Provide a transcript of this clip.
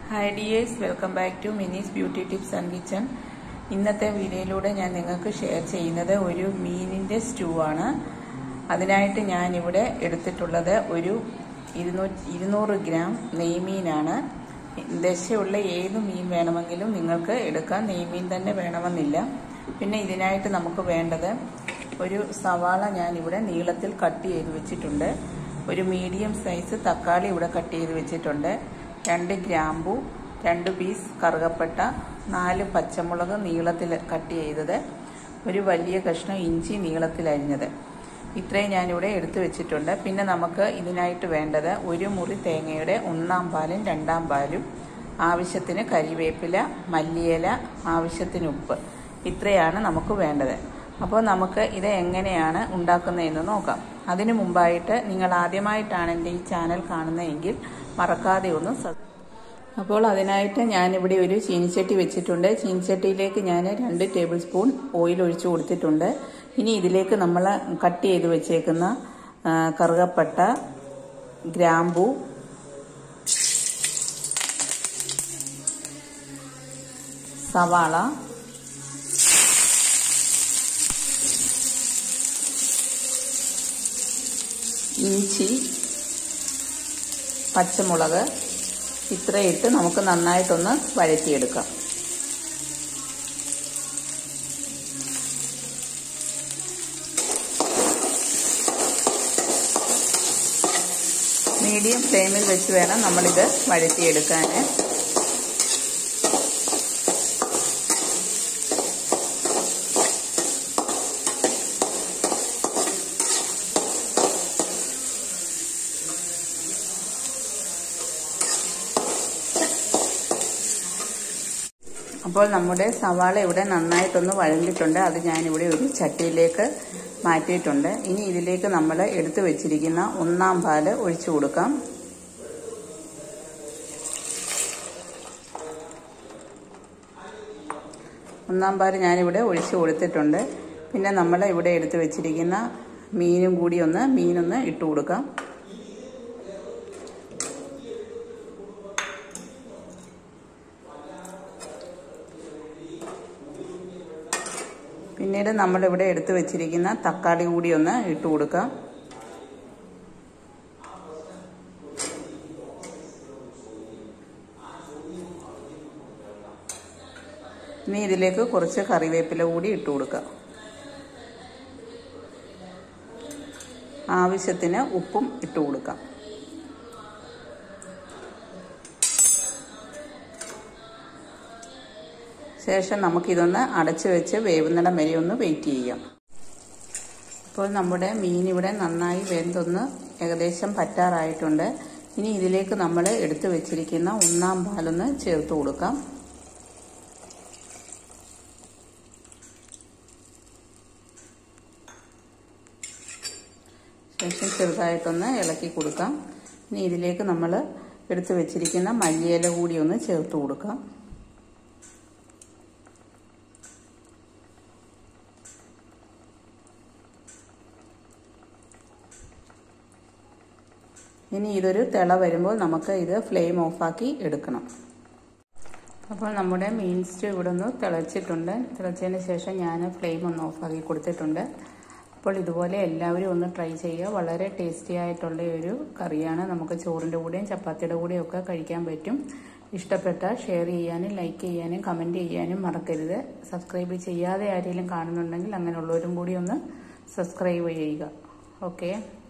hi dears welcome back to Mini's beauty tips and kitchen ഇന്നത്തെ വീഡിയോയിലൂടെ ഞാൻ നിങ്ങൾക്ക് ഷെയർ ചെയ്യുന്നത് ഒരു മീനിൻ്റെ സ്റ്റൂ ആണ് അതിനായിട്ട് ഞാനിവിടെ എടുത്തിട്ടുള്ളത് ഒരു ഇരുന്നൂറ്റി ഇരുന്നൂറ് ഗ്രാം നെയ്മീനാണ് ദശയുള്ള ഏത് മീൻ വേണമെങ്കിലും നിങ്ങൾക്ക് എടുക്കാം നെയ്മീൻ തന്നെ വേണമെന്നില്ല പിന്നെ ഇതിനായിട്ട് നമുക്ക് വേണ്ടത് ഒരു സവാള ഞാനിവിടെ നീളത്തിൽ കട്ട് ചെയ്ത് വെച്ചിട്ടുണ്ട് ഒരു മീഡിയം സൈസ് തക്കാളി ഇവിടെ കട്ട് ചെയ്ത് വെച്ചിട്ടുണ്ട് രണ്ട് ഗ്രാമ്പു രണ്ട് പീസ് കറുകപ്പട്ട നാല് പച്ചമുളക് നീളത്തിൽ കട്ട് ചെയ്തത് ഒരു വലിയ കഷ്ണം ഇഞ്ചി നീളത്തിൽ അരിഞ്ഞത് ഇത്രയും ഞാനിവിടെ എടുത്തു വെച്ചിട്ടുണ്ട് പിന്നെ നമുക്ക് ഇതിനായിട്ട് വേണ്ടത് ഒരു മുറി തേങ്ങയുടെ ഒന്നാം പാലും രണ്ടാം പാലും ആവശ്യത്തിന് കരിവേപ്പില മല്ലിയില ആവശ്യത്തിന് ഉപ്പ് ഇത്രയാണ് നമുക്ക് വേണ്ടത് അപ്പോൾ നമുക്ക് ഇത് എങ്ങനെയാണ് ഉണ്ടാക്കുന്നതെന്ന് നോക്കാം അതിനു മുമ്പായിട്ട് നിങ്ങൾ ആദ്യമായിട്ടാണ് എൻ്റെ ഈ ചാനൽ കാണുന്നതെങ്കിൽ മറക്കാതെ ഒന്ന് അപ്പോൾ അതിനായിട്ട് ഞാനിവിടെ ഒരു ചീനിച്ചട്ടി വെച്ചിട്ടുണ്ട് ചീനിച്ചട്ടിയിലേക്ക് ഞാൻ രണ്ട് ടേബിൾ സ്പൂൺ ഓയിൽ ഒഴിച്ചു കൊടുത്തിട്ടുണ്ട് ഇനി ഇതിലേക്ക് നമ്മൾ കട്ട് ചെയ്ത് വെച്ചേക്കുന്ന കറുകപ്പട്ട ഗ്രാമ്പു സവാള ഇഞ്ചി പച്ചമുളക് ഇത്രയിട്ട് നമുക്ക് നന്നായിട്ടൊന്ന് വഴറ്റിയെടുക്കാം മീഡിയം ഫ്ലെയിമിൽ വെച്ച് വേണം നമ്മളിത് വഴറ്റിയെടുക്കാൻ അപ്പോൾ നമ്മുടെ സവാള ഇവിടെ നന്നായിട്ടൊന്ന് വഴഞ്ഞിട്ടുണ്ട് അത് ഞാനിവിടെ ഒരു ചട്ടിയിലേക്ക് മാറ്റിയിട്ടുണ്ട് ഇനി ഇതിലേക്ക് നമ്മൾ എടുത്തു വെച്ചിരിക്കുന്ന ഒന്നാം പാല് ഒഴിച്ചു കൊടുക്കാം ഒന്നാം പാല് ഞാനിവിടെ ഒഴിച്ചു കൊടുത്തിട്ടുണ്ട് പിന്നെ നമ്മൾ ഇവിടെ എടുത്തു വെച്ചിരിക്കുന്ന മീനും കൂടി ഒന്ന് മീനൊന്ന് ഇട്ട് കൊടുക്കാം പിന്നീട് നമ്മളിവിടെ എടുത്തു വെച്ചിരിക്കുന്ന തക്കാളി കൂടി ഒന്ന് ഇട്ട് കൊടുക്കാം ഇനി ഇതിലേക്ക് കുറച്ച് കറിവേപ്പില കൂടി ഇട്ട് കൊടുക്കാം ആവശ്യത്തിന് ഉപ്പും ഇട്ട് കൊടുക്കാം ശേഷം നമുക്കിതൊന്ന് അടച്ചു വെച്ച് വേവുന്നിടം വരെ ഒന്ന് വെയിറ്റ് ചെയ്യാം ഇപ്പോൾ നമ്മുടെ മീൻ ഇവിടെ നന്നായി വെന്തൊന്ന് ഏകദേശം പറ്റാറായിട്ടുണ്ട് ഇനി ഇതിലേക്ക് നമ്മൾ എടുത്തു വെച്ചിരിക്കുന്ന ഒന്നാം പാലൊന്ന് ചേർത്ത് കൊടുക്കാം ശേഷം ചെറുതായിട്ടൊന്ന് ഇളക്കി കൊടുക്കാം ഇനി ഇതിലേക്ക് നമ്മൾ എടുത്തു വെച്ചിരിക്കുന്ന മല്ലിയില കൂടി ഒന്ന് ചേർത്ത് കൊടുക്കാം ഇനി ഇതൊരു തിള വരുമ്പോൾ നമുക്ക് ഇത് ഫ്ലെയിം ഓഫാക്കി എടുക്കണം അപ്പോൾ നമ്മുടെ മീൻ സ്റ്റൂ ഇവിടെ ഒന്ന് തിളച്ചിട്ടുണ്ട് തിളച്ചതിന് ശേഷം ഞാൻ ഫ്ലെയിം ഒന്ന് ഓഫാക്കി കൊടുത്തിട്ടുണ്ട് അപ്പോൾ ഇതുപോലെ എല്ലാവരും ഒന്ന് ട്രൈ ചെയ്യുക വളരെ ടേസ്റ്റി ആയിട്ടുള്ള ഒരു കറിയാണ് നമുക്ക് ചോറിൻ്റെ കൂടെയും ചപ്പാത്തിയുടെ കൂടെയും ഒക്കെ കഴിക്കാൻ പറ്റും ഇഷ്ടപ്പെട്ടാൽ ഷെയർ ചെയ്യാനും ലൈക്ക് ചെയ്യാനും കമൻറ്റ് ചെയ്യാനും മറക്കരുത് സബ്സ്ക്രൈബ് ചെയ്യാതെ ആരെങ്കിലും കാണുന്നുണ്ടെങ്കിൽ അങ്ങനെയുള്ളവരും കൂടി ഒന്ന് സബ്സ്ക്രൈബ് ചെയ്യുക ഓക്കെ